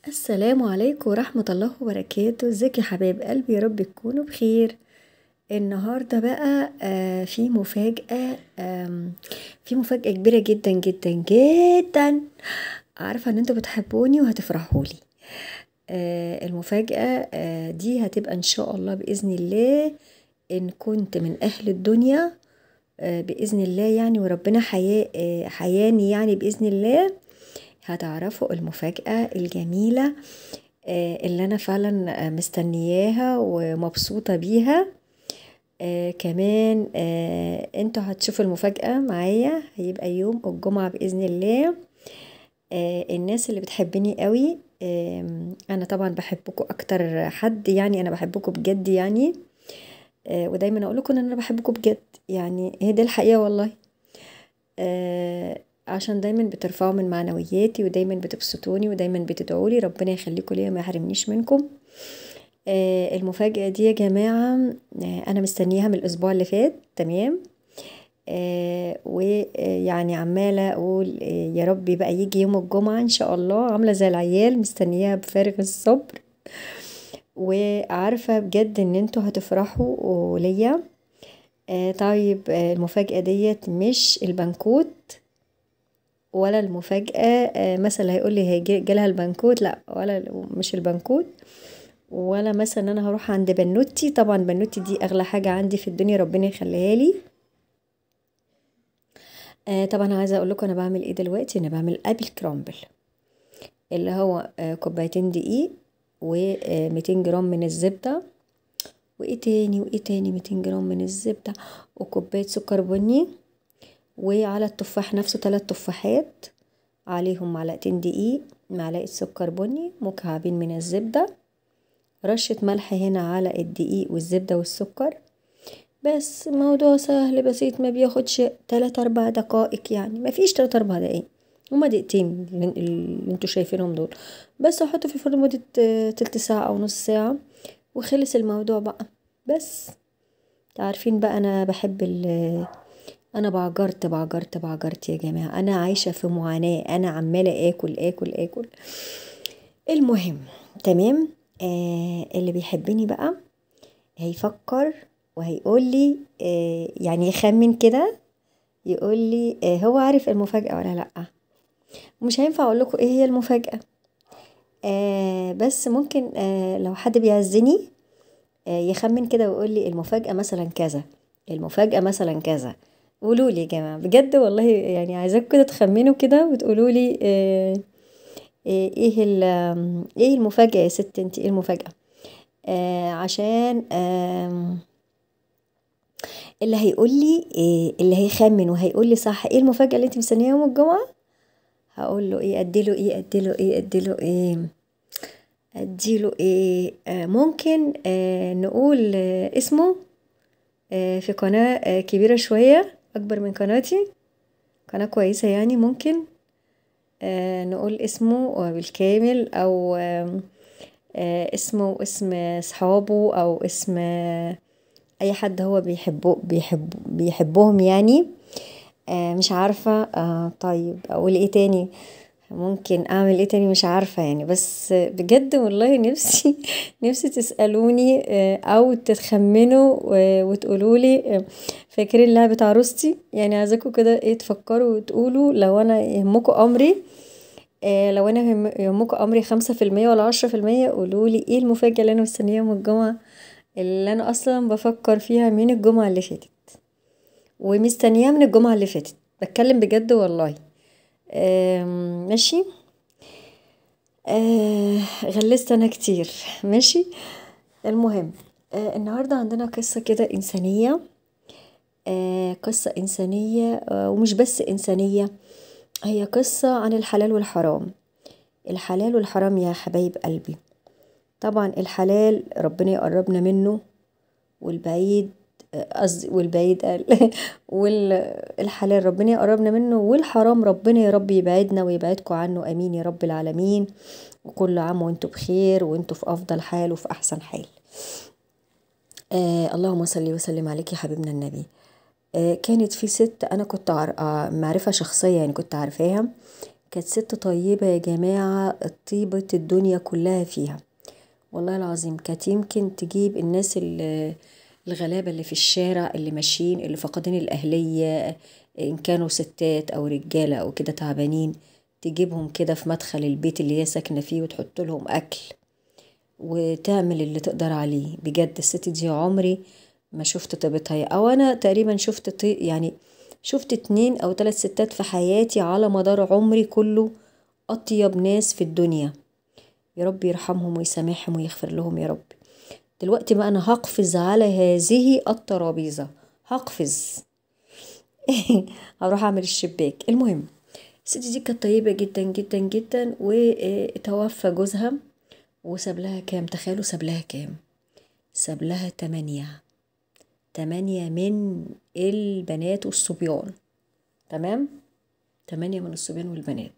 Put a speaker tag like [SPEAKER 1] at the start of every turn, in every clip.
[SPEAKER 1] السلام عليكم ورحمة الله وبركاته ازيك يا حبايب قلبي يا رب تكونوا بخير النهاردة بقى آه في مفاجأة آم، في مفاجأة كبيرة جدا جدا جدا عارفة ان انتوا بتحبوني وهتفرحولي آه المفاجأة آه دي هتبقى ان شاء الله بإذن الله ان كنت من اهل الدنيا آه بإذن الله يعني وربنا حيا آه حياني يعني بإذن الله هتعرفوا المفاجأة الجميلة آه، اللي أنا فعلا آه، مستنياها ومبسوطة بيها آه كمان آه انتوا هتشوفوا المفاجأة معايا هيبقى يوم الجمعة بإذن الله آه الناس اللي بتحبني قوي آه أنا طبعا بحبكم أكتر حد يعني أنا بحبكم بجد يعني آه ودايما أقول لكم إن أنا بحبكم بجد يعني هي دي الحقيقة والله آه عشان دايما بترفعوا من معنوياتي ودايما بتبسطوني ودايما بتدعولي ربنا يخليكم ليا ما يحرمنيش منكم آه المفاجأة دي يا جماعة آه أنا مستنياها من الأسبوع اللي فات تمام آه ويعني عمالة أقول آه يا ربي بقى يجي يوم الجمعة إن شاء الله عاملة زي العيال مستنياها بفارغ الصبر وعارفة بجد إن انتوا هتفرحوا ليا آه طيب آه المفاجأة ديت مش البنكوت ولا المفاجأة آه، مثلا هيقول لي هيجي جالها البنكوت لا ولا مش البنكوت ولا مثلا انا هروح عند بنوتي طبعا بنوتي دي اغلى حاجة عندي في الدنيا ربنا يخليها لي آه طبعا عايزة اقول لكم انا بعمل ايه دلوقتي انا بعمل ابل كرامبل اللي هو آه كوبايتين دقيق و200 جرام من الزبدة وايه تاني وايه تاني 200 جرام من الزبدة وكوباية سكر بني وعلى التفاح نفسه تلات تفاحات عليهم معلقتين دقيق معلقة سكر بني مكعبين من الزبدة رشة ملح هنا على الدقيق والزبدة والسكر بس موضوع سهل بسيط ما بياخدش تلات اربع دقائق يعني ما فيش تلات اربع دقايق هما دقيقتين اللي اللي انتوا شايفينهم دول بس احطه في الفرن لمدة آه، تلت ساعة او نص ساعة وخلص الموضوع بقى بس عارفين بقى انا بحب ال انا بعجرت بعجرت بعجرت يا جماعة انا عايشة في معاناة انا عمالة اكل اكل اكل المهم تمام آه اللي بيحبني بقى هيفكر وهيقول لي آه يعني يخمن كده يقول لي آه هو عارف المفاجأة ولا لأ مش هينفع اقول لكم ايه هي المفاجأة آه بس ممكن آه لو حد بيعزني آه يخمن كده ويقول لي المفاجأة مثلا كذا المفاجأة مثلا كذا قولوا لي يا جماعة بجد والله يعني عايزاكم كده تخمنوا كده وتقولوا لي آه ايه إيه ال- آم، ايه المفاجأة يا ست انتي ايه المفاجأة آه عشان آم اللي هيقول لي إيه اللي هيخمن وهيقول لي صح ايه المفاجأة اللي انت مستنياها يوم الجمعة هقول له ايه اديله ايه اديله ايه اديله ايه اديله ايه آه ممكن آه نقول آه اسمه آه في قناة آه كبيرة شوية اكبر من قناتي قناة كويسة يعني ممكن آه نقول اسمه بالكامل او آم، آه اسمه اسم صحابه او اسم آه، اي حد هو بيحبه بيحب بيحبهم يعني آه مش عارفة آه طيب اقول ايه تاني ممكن اعمل ايه تاني مش عارفة يعني بس بجد والله نفسي نفسي تسألوني آه او تتخمنوا و- وتقولولي آه، فاكرين لعبة عروستي يعني عايزاكم كده ايه تفكروا وتقولوا لو انا يهمكم امري آه لو انا يهم- يهمكم امري خمسة في المية ولا عشرة في المية قولولي ايه المفاجأة اللي انا مستنياها يوم الجمعة اللي انا اصلا بفكر فيها من الجمعة اللي فاتت ومستنياها من الجمعة اللي فاتت بتكلم بجد والله آم، ماشي آه غلست انا كتير ماشي المهم آه النهاردة عندنا قصة كده إنسانية آه قصة إنسانية آه ومش بس إنسانية هي قصة عن الحلال والحرام الحلال والحرام يا حبايب قلبي طبعا الحلال ربنا يقربنا منه والبعيد قصدي والبعيد قال والحلال ربنا يقربنا منه والحرام ربنا يا رب يبعدنا ويبعدكم عنه امين يا رب العالمين وكل عام وانتم بخير وانتم في افضل حال وفي احسن حال آه اللهم صل وسلم عليك يا حبيبنا النبي آه كانت في ست انا كنت عار... آه معرفة شخصية يعني كنت عارفاها كانت ست طيبة يا جماعة طيبة الدنيا كلها فيها والله العظيم كانت يمكن تجيب الناس ال- الغلابة اللي في الشارع اللي ماشيين اللي فاقدين الأهلية إن كانوا ستات أو رجالة أو كده تعبانين تجيبهم كده في مدخل البيت اللي هي ساكنة فيه وتحط لهم أكل وتعمل اللي تقدر عليه بجد الست دي عمري ما شفت طيبتها او انا تقريبا شفت طي يعني شفت اتنين او تلات ستات في حياتي على مدار عمري كله اطيب ناس في الدنيا يا رب يرحمهم ويسامحهم ويغفر لهم يا رب دلوقتي بقى انا هقفز على هذه الترابيزة هقفز هروح اعمل الشباك المهم الست دي كانت طيبة جدا جدا جدا وتوفى جوزها وساب لها كام تخيلوا ساب لها كام ساب لها تمانية تمانية من البنات والصبيان تمام تمانية من الصبيان والبنات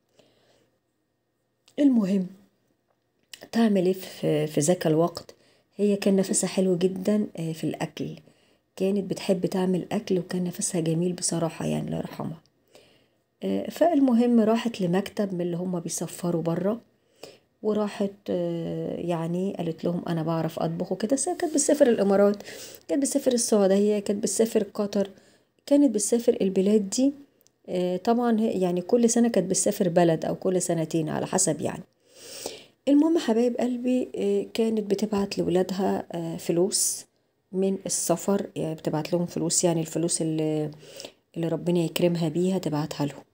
[SPEAKER 1] المهم تعمل ايه في في ذاك الوقت هي كان نفسها حلو جدا آه، في الاكل كانت بتحب تعمل اكل وكان نفسها جميل بصراحة يعني الله يرحمها آه، فالمهم راحت لمكتب من اللي هم بيسفروا بره وراحت آه، يعني قالت لهم انا بعرف اطبخ وكده بس هي كانت بتسافر الامارات كانت بتسافر السعوديه كانت بتسافر قطر كانت بتسافر البلاد دي آه، طبعا هي- يعني كل سنه كانت بتسافر بلد او كل سنتين على حسب يعني المهم حبايب قلبي آه، كانت بتبعت لولادها آه، فلوس من السفر يعني بتبعت لهم فلوس يعني الفلوس اللي, اللي ربنا يكرمها بيها تبعتها لهم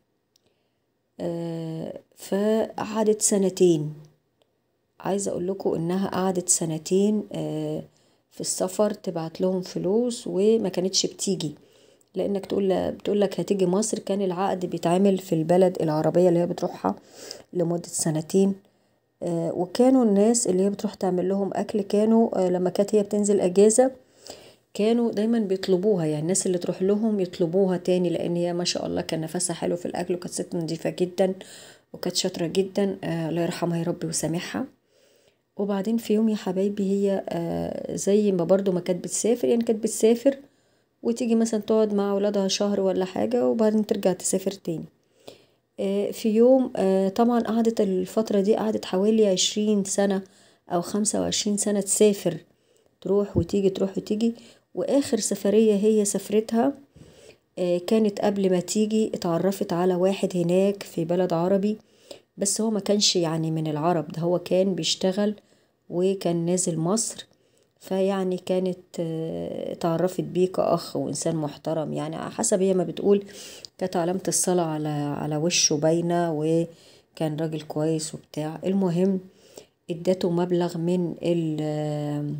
[SPEAKER 1] آه، فقعدت سنتين عايزة اقول لكم انها قعدت سنتين آه، في السفر تبعت لهم فلوس وما كانتش بتيجي لانك تقول بتقول لك هتيجي مصر كان العقد بيتعمل في البلد العربية اللي هي بتروحها لمدة سنتين آه، وكانوا الناس اللي هي بتروح تعمل لهم اكل كانوا آه، لما كانت هي بتنزل اجازة كانوا دايما بيطلبوها يعني الناس اللي تروح لهم يطلبوها تاني لان هي ما شاء الله كان نفسها حلو في الاكل وكانت ست نظيفة جدا وكانت شاطرة جدا آه، الله يرحمها يا رب ويسامحها وبعدين في يوم يا حبايبي هي آه، زي ما برضو ما كانت بتسافر يعني كانت بتسافر وتيجي مثلا تقعد مع ولادها شهر ولا حاجة وبعدين ترجع تسافر تاني آه، في يوم آه، طبعا قعدت الفترة دي قعدت حوالي عشرين سنة أو خمسة وعشرين سنة تسافر تروح وتيجي تروح وتيجي وآخر سفرية هي سافرتها آه، كانت قبل ما تيجي اتعرفت على واحد هناك في بلد عربي بس هو ما كانش يعني من العرب ده هو كان بيشتغل وكان نازل مصر فيعني كانت آه، اتعرفت بيه كأخ وإنسان محترم يعني على حسب هي ما بتقول كانت علامة الصلاة على على وشه باينة وكان راجل كويس وبتاع المهم ادته مبلغ من ال-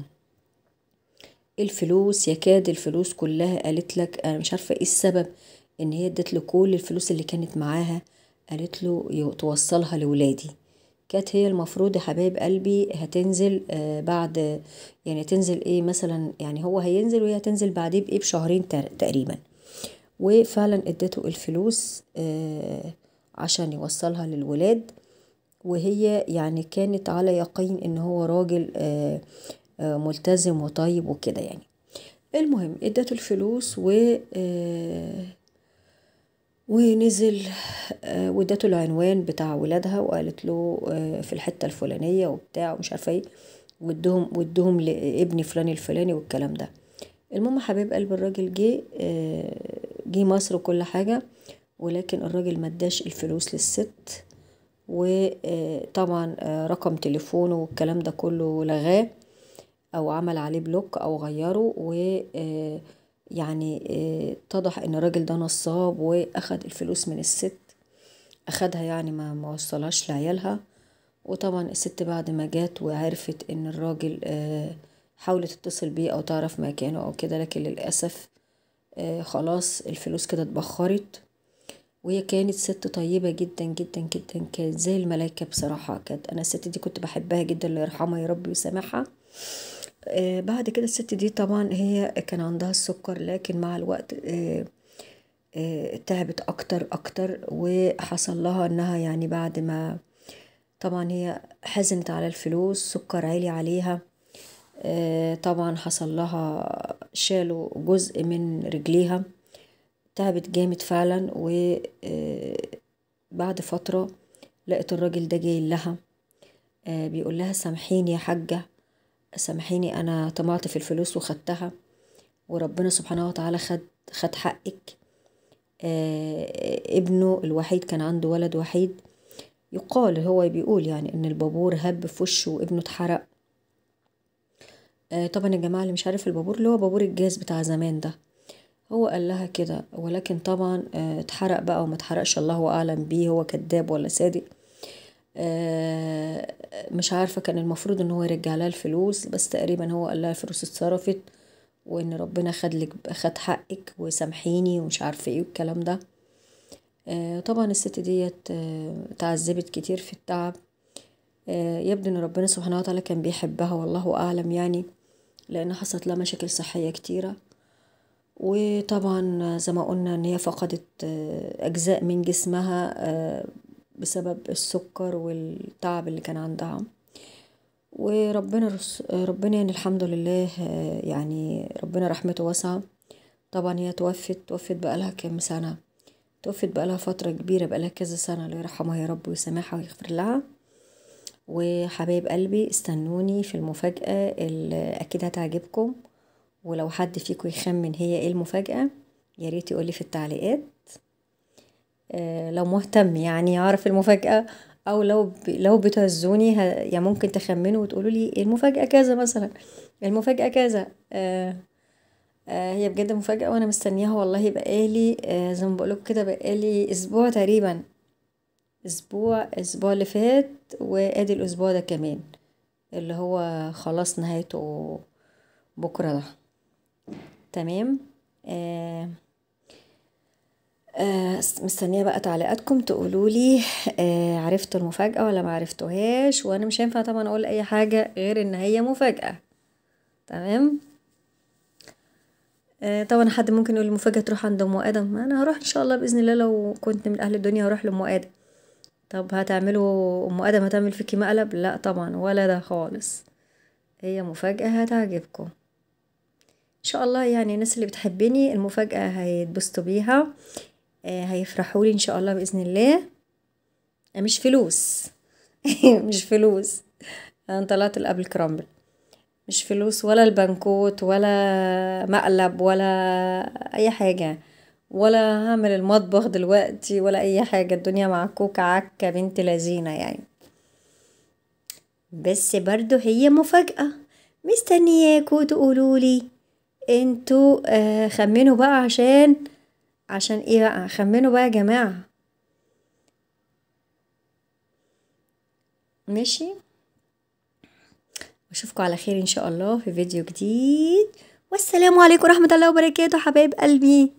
[SPEAKER 1] الفلوس يكاد الفلوس كلها قالت لك انا مش عارفه ايه السبب ان هي ادت له كل الفلوس اللي كانت معاها قالت له يو- توصلها لولادي كانت هي المفروض يا حبايب قلبي هتنزل آه بعد يعني تنزل ايه مثلا يعني هو هينزل وهي هتنزل بعديه بايه بشهرين تر- تقريبا وفعلا ادته الفلوس آه عشان يوصلها للولاد وهي يعني كانت على يقين ان هو راجل آه آه ملتزم وطيب وكده يعني المهم ادته الفلوس و آه ونزل آه، وادته العنوان بتاع ولادها وقالت له آه، في الحتة الفلانية وبتاع ومش عارفة ايه وادهم وادهم لابني فلان الفلاني والكلام ده المهم حبيب قلب الراجل جه آه، جه مصر وكل حاجة ولكن الراجل ما اداش الفلوس للست وطبعا رقم تليفونه والكلام ده كله لغاه او عمل عليه بلوك او غيره و آه، يعني آه، اتضح ان الراجل ده نصاب واخد الفلوس من الست اخدها يعني ما ما وصلهاش لعيالها وطبعا الست بعد ما جات وعرفت ان الراجل آه، حاولت تتصل بيه او تعرف مكانه او كده لكن للاسف آه، خلاص الفلوس كده اتبخرت وهي كانت ست طيبة جدا جدا جدا كانت زي الملايكة بصراحة كانت أنا الست دي كنت بحبها جدا الله يرحمها يا رب ويسامحها آه بعد كده الست دي طبعا هي كان عندها السكر لكن مع الوقت آه آه تعبت أكتر أكتر وحصل لها إنها يعني بعد ما طبعا هي حزنت على الفلوس سكر عالي عليها آه طبعا حصل لها شالوا جزء من رجليها تعبت جامد فعلا و آه، بعد فترة لقت الراجل ده جاي لها آه بيقول لها سامحيني يا حاجة سامحيني أنا طمعت في الفلوس وخدتها وربنا سبحانه وتعالى خد خد حقك آه ابنه الوحيد كان عنده ولد وحيد يقال هو بيقول يعني ان البابور هب في وشه وابنه اتحرق آه طبعا يا جماعة اللي مش عارف البابور اللي هو بابور الجاز بتاع زمان ده هو قال لها كده ولكن طبعا آه اتحرق بقى وما اتحرقش الله اعلم بيه هو كذاب ولا صادق آه مش عارفة كان المفروض ان هو يرجع لها الفلوس بس تقريبا هو قال لها الفلوس اتصرفت وان ربنا خد لك خد حقك وسامحيني ومش عارفه ايه والكلام ده آه طبعا الست ديت آه تعذبت كتير في التعب آه يبدو ان ربنا سبحانه وتعالى كان بيحبها والله اعلم يعني لان حصلت لها مشاكل صحيه كتيره وطبعا زي ما قلنا ان هي فقدت اجزاء من جسمها بسبب السكر والتعب اللي كان عندها وربنا رس... ربنا يعني الحمد لله يعني ربنا رحمته واسعة طبعا هي توفت توفت بقالها كام سنة توفت بقالها فترة كبيرة بقالها كذا سنة الله يرحمها يا رب ويسامحها ويغفر لها وحبايب قلبي استنوني في المفاجأة اللي أكيد هتعجبكم ولو حد فيكم يخمن هي ايه المفاجأة يا ريت يقولي في التعليقات آه لو مهتم يعني يعرف المفاجأة او لو ب... لو بتهزوني ه... يعني ممكن تخمنوا وتقولوا لي المفاجأة كذا مثلا المفاجأة كذا آه آه هي بجد مفاجأة وانا مستنياها والله بقالي آه زي ما بقولك كده بقالي اسبوع تقريبا اسبوع اسبوع اللي فات وادي الاسبوع ده كمان اللي هو خلاص نهايته بكرة ده تمام آه آه مستنيه بقى تعليقاتكم تقولولي آه عرفتوا المفاجاه ولا ما عرفتوهاش وانا مش هينفع طبعا اقول اي حاجه غير ان هي مفاجاه تمام آه طبعا حد ممكن يقول المفاجاه تروح عند ام ادم انا هروح ان شاء الله باذن الله لو كنت من اهل الدنيا هروح لام ادم طب هتعملوا ام ادم هتعمل فيكي مقلب لا طبعا ولا ده خالص هي مفاجاه هتعجبكم ان شاء الله يعني الناس اللي بتحبني المفاجاه هيتبسطوا بيها هيفرحوا لي ان شاء الله باذن الله مش فلوس مش فلوس انا طلعت الابل كرامبل مش فلوس ولا البنكوت ولا مقلب ولا اي حاجه ولا هعمل المطبخ دلوقتي ولا اي حاجه الدنيا معكوكه عكه بنت لذينه يعني بس برضو هي مفاجاه مستنياكوا تقولولي انتوا آه خمنوا بقى عشان عشان ايه بقى خمنوا بقى يا جماعة ماشي واشوفكم على خير ان شاء الله في فيديو جديد والسلام عليكم ورحمة الله وبركاته حبايب قلبي